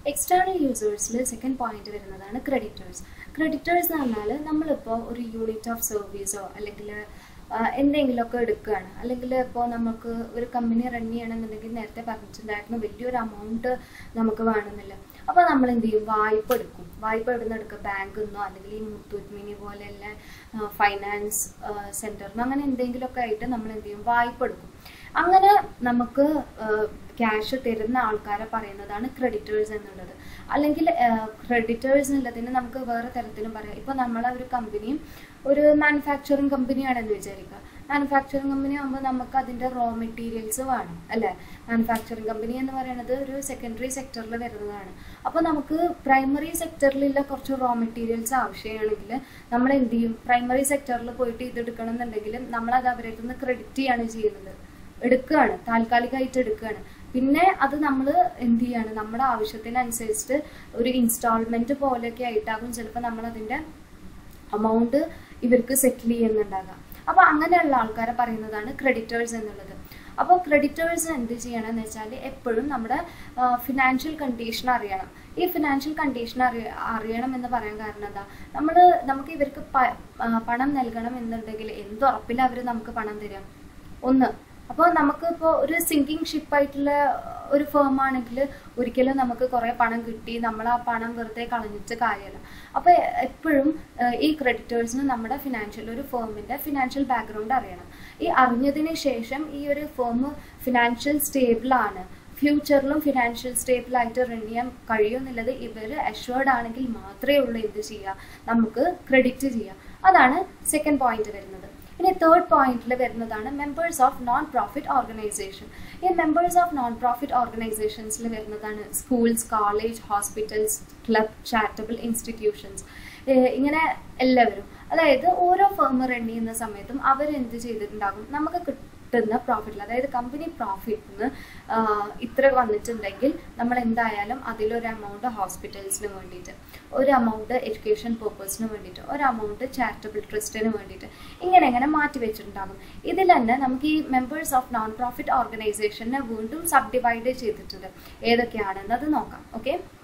external യൂസേഴ്സിൽ second point വരുന്നതാണ് creditors creditors എന്ന് പറഞ്ഞാൽ നമ്മളിപ്പോൾ ഒരു യൂണിറ്റ് ഓഫ് സർവീസോ അല്ലെങ്കിൽ എന്തെങ്കിലുമൊക്കെ എടുക്കുകയാണ് അല്ലെങ്കിൽ ഇപ്പോൾ നമുക്ക് ഒരു കമ്പനി റൺ ചെയ്യണമെന്നുണ്ടെങ്കിൽ നേരത്തെ പറഞ്ഞിട്ടുണ്ടായിരുന്നു വലിയൊരു എമൗണ്ട് നമുക്ക് വേണമെന്നില്ല അപ്പോൾ നമ്മൾ എന്ത് ചെയ്യും വായ്പ എടുക്കും വായ്പ എവിടെ നിന്ന് എടുക്കുക ബാങ്കിൽ നിന്നോ അല്ലെങ്കിൽ ഈ മുത്തൂറ്റ് മിനി പോലെയുള്ള ഫൈനാൻസ് സെൻറ്ററിനോ അങ്ങനെ എന്തെങ്കിലുമൊക്കെ ആയിട്ട് നമ്മൾ എന്ത് ചെയ്യും വായ്പ എടുക്കും അങ്ങനെ നമുക്ക് ക്യാഷ് തരുന്ന ആൾക്കാരെ പറയുന്നതാണ് ക്രെഡിറ്റേഴ്സ് എന്നുള്ളത് അല്ലെങ്കിൽ ക്രെഡിറ്റേഴ്സ് എന്നുള്ളതിന് നമുക്ക് വേറെ തരത്തിലും പറയാം ഇപ്പോൾ നമ്മളെ ഒരു കമ്പനിയും ഒരു മാനുഫാക്ചറിങ് കമ്പനിയാണെന്ന് വിചാരിക്കുക മാനുഫാക്ചറിങ് കമ്പനി ആകുമ്പോൾ നമുക്ക് അതിൻ്റെ റോ മെറ്റീരിയൽസ് വേണം അല്ലേ മാനുഫാക്ചറിങ് കമ്പനി എന്ന് പറയുന്നത് ഒരു സെക്കൻഡറി സെക്ടറിൽ വരുന്നതാണ് അപ്പോൾ നമുക്ക് പ്രൈമറി സെക്ടറിലുള്ള കുറച്ച് റോ മെറ്റീരിയൽസ് ആവശ്യമാണെങ്കിൽ നമ്മൾ എന്ത് ചെയ്യും പ്രൈമറി സെക്ടറിൽ പോയിട്ട് ഇത് എടുക്കണം എന്നുണ്ടെങ്കിൽ നമ്മളത് അവരുടെ നിന്ന് ക്രെഡിറ്റ് ചെയ്യാണ് ചെയ്യുന്നത് എടുക്കുകയാണ് താൽക്കാലികമായിട്ട് എടുക്കുകയാണ് പിന്നെ അത് നമ്മൾ എന്ത് ചെയ്യാണ് നമ്മുടെ ആവശ്യത്തിനനുസരിച്ചിട്ട് ഒരു ഇൻസ്റ്റാൾമെന്റ് പോലെയൊക്കെ ആയിട്ടാകും ചിലപ്പോൾ നമ്മൾ അതിന്റെ എമൗണ്ട് ഇവർക്ക് സെറ്റിൽ ചെയ്യുന്നുണ്ടാകാം അപ്പൊ അങ്ങനെയുള്ള ആൾക്കാരെ പറയുന്നതാണ് ക്രെഡിറ്റേഴ്സ് എന്നുള്ളത് അപ്പോൾ ക്രെഡിറ്റേഴ്സ് എന്ത് ചെയ്യണം എന്ന് വെച്ചാൽ എപ്പോഴും നമ്മുടെ ഫിനാൻഷ്യൽ കണ്ടീഷൻ അറിയണം ഈ ഫിനാൻഷ്യൽ കണ്ടീഷൻ അറിയ അറിയണം എന്ന് പറയാൻ കാരണം എന്താ നമ്മൾ നമുക്ക് ഇവർക്ക് പണം നൽകണം എന്നുണ്ടെങ്കിൽ എന്തുറപ്പില്ല അവർ നമുക്ക് പണം തരാം ഒന്ന് അപ്പോൾ നമുക്ക് ഇപ്പോൾ ഒരു സിങ്കിങ് ഷിപ്പായിട്ടുള്ള ഒരു ഫേം ആണെങ്കിൽ ഒരിക്കലും നമുക്ക് കുറേ പണം കിട്ടി നമ്മൾ ആ പണം വെറുതെ കളഞ്ഞിട്ട് കാര്യമല്ല അപ്പോൾ എപ്പോഴും ഈ ക്രെഡിറ്റേഴ്സിന് നമ്മുടെ ഫിനാൻഷ്യൽ ഒരു ഫേമിൻ്റെ ഫിനാൻഷ്യൽ ബാക്ക്ഗ്രൗണ്ട് അറിയണം ഈ അറിഞ്ഞതിന് ശേഷം ഈ ഒരു ഫേം ഫിനാൻഷ്യൽ സ്റ്റേബിൾ ആണ് ഫ്യൂച്ചറിലും ഫിനാൻഷ്യൽ സ്റ്റേബിൾ ആയിട്ട് റൺ ചെയ്യാൻ കഴിയുമെന്നുള്ളത് ഇവർ അഷ്വേർഡ് ആണെങ്കിൽ മാത്രമേ ഉള്ളൂ എന്ത് ചെയ്യുക നമുക്ക് ക്രെഡിറ്റ് ചെയ്യാം അതാണ് സെക്കൻഡ് പോയിന്റ് വരുന്നത് ഇനി തേർഡ് പോയിന്റിൽ വരുന്നതാണ് members of non profit organisation ഈ മെമ്പേഴ്സ് ഓഫ് നോൺ പ്രോഫിറ്റ് ഓർഗനൈസേഷൻസിൽ വരുന്നതാണ് schools college hospitals club charitable institutions ഇങ്ങനെ എല്ലാവരും അതായത് ഓരോ ഫേം റൺ ചെയ്യുന്ന സമയത്തും അവർ എന്ത് ചെയ്തിട്ടുണ്ടാകും നമുക്ക് കിട്ടുന്ന പ്രോഫിറ്റിൽ അതായത് കമ്പനി പ്രോഫിറ്റിന് ഇത്ര വന്നിട്ടുണ്ടെങ്കിൽ നമ്മൾ എന്തായാലും അതിലൊരു എമൗണ്ട് ഹോസ്പിറ്റൽസിന് വേണ്ടിയിട്ട് ഒരു എമൗണ്ട് എഡ്യൂക്കേഷൻ പേർപ്പസിന് വേണ്ടിയിട്ട് ഒരു എമൗണ്ട് ചാരിറ്റബിൾ ട്രസ്റ്റിന് വേണ്ടിയിട്ട് ഇങ്ങനെ ഇങ്ങനെ മാറ്റി വെച്ചിട്ടുണ്ടാകും ഇതിൽ തന്നെ നമുക്ക് ഈ മെമ്പേഴ്സ് ഓഫ് നോൺ പ്രോഫിറ്റ് ഓർഗനൈസേഷനെ വീണ്ടും സബ് ഡിവൈഡ് ചെയ്തിട്ടുണ്ട് ഏതൊക്കെയാണെന്നത് നോക്കാം ഓക്കെ